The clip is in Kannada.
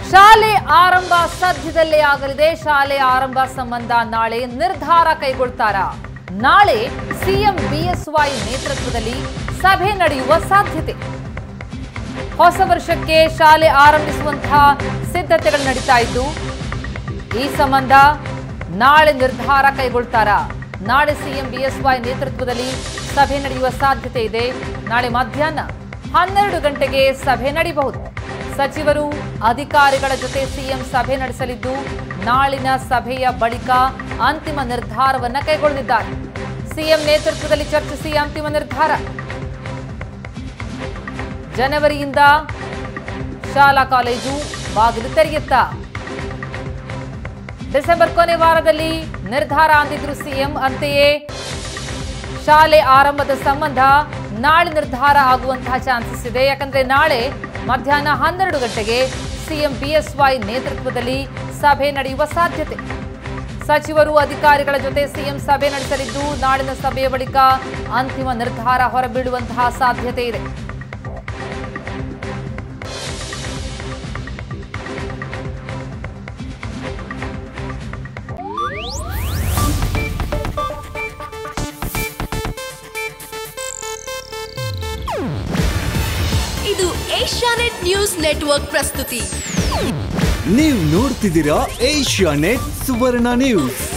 ಶಾಲೆ ಆರಂಭ ಸದ್ಯದಲ್ಲೇ ಆಗಲಿದೆ ಶಾಲೆ ಆರಂಭ ಸಂಬಂಧ ನಾಳೆ ನಿರ್ಧಾರ ಕೈಗೊಳ್ತಾರ ನಾಳೆ ಸಿಎಂ ಬಿಎಸ್ವೈ ನೇತೃತ್ವದಲ್ಲಿ ಸಭೆ ನಡೆಯುವ ಸಾಧ್ಯತೆ ಹೊಸ ವರ್ಷಕ್ಕೆ ಶಾಲೆ ಆರಂಭಿಸುವಂತಹ ಸಿದ್ಧತೆಗಳು ನಡೀತಾ ಇದ್ದು ಈ ಸಂಬಂಧ ನಾಳೆ ನಿರ್ಧಾರ ಕೈಗೊಳ್ತಾರ ನಾಳೆ ಸಿಎಂ ಬಿಎಸ್ವೈ ನೇತೃತ್ವದಲ್ಲಿ ಸಭೆ ನಡೆಯುವ ಸಾಧ್ಯತೆ ಇದೆ ನಾಳೆ ಮಧ್ಯಾಹ್ನ ಹನ್ನೆರಡು ಗಂಟೆಗೆ ಸಭೆ ನಡೆಯಬಹುದು ಸಚಿವರು ಅಧಿಕಾರಿಗಳ ಜೊತೆ ಸಿಎಂ ಸಭೆ ನಡೆಸಲಿದ್ದು ನಾಳಿನ ಸಭೆಯ ಬಳಿಕ ಅಂತಿಮ ನಿರ್ಧಾರವನ್ನ ಕೈಗೊಳ್ಳಲಿದ್ದಾರೆ ಸಿಎಂ ನೇತೃತ್ವದಲ್ಲಿ ಚರ್ಚಿಸಿ ಅಂತಿಮ ನಿರ್ಧಾರ ಜನವರಿಯಿಂದ ಶಾಲಾ ಕಾಲೇಜು ಬಾಗಿಲು ತೆರೆಯುತ್ತಾ ಡಿಸೆಂಬರ್ ಕೊನೆ ವಾರದಲ್ಲಿ ನಿರ್ಧಾರ ಅಂದಿದ್ರು ಸಿಎಂ ಅಂತೆಯೇ ಶಾಲೆ ಆರಂಭದ ಸಂಬಂಧ ನಾಳೆ ನಿರ್ಧಾರ ಆಗುವಂತಹ ಚಾನ್ಸಸ್ ಇದೆ ಯಾಕಂದ್ರೆ ನಾಳೆ ಮಧ್ಯಾಹ್ನ ಹನ್ನೆರಡು ಗಂಟೆಗೆ ಸಿಎಂ ಬಿಎಸ್ವೈ ನೇತೃತ್ವದಲ್ಲಿ ಸಭೆ ನಡೆಯುವ ಸಾಧ್ಯತೆ ಸಚಿವರು ಅಧಿಕಾರಿಗಳ ಜೊತೆ ಸಿಎಂ ಸಭೆ ನಡೆಸಲಿದ್ದು ನಾಳಿನ ಸಭೆಯ ಬಳಿಕ ಅಂತಿಮ ನಿರ್ಧಾರ ಹೊರಬೀಳುವಂತಹ ಸಾಧ್ಯತೆ ಇದೆ ಇದು ಏಷ್ಯಾನೆಟ್ ನ್ಯೂಸ್ ನೆಟ್ವರ್ಕ್ ಪ್ರಸ್ತುತಿ ನೀವು ನೋಡ್ತಿದ್ದೀರಾ ಏಷ್ಯಾ ನೆಟ್ ಸುವರ್ಣ ನ್ಯೂಸ್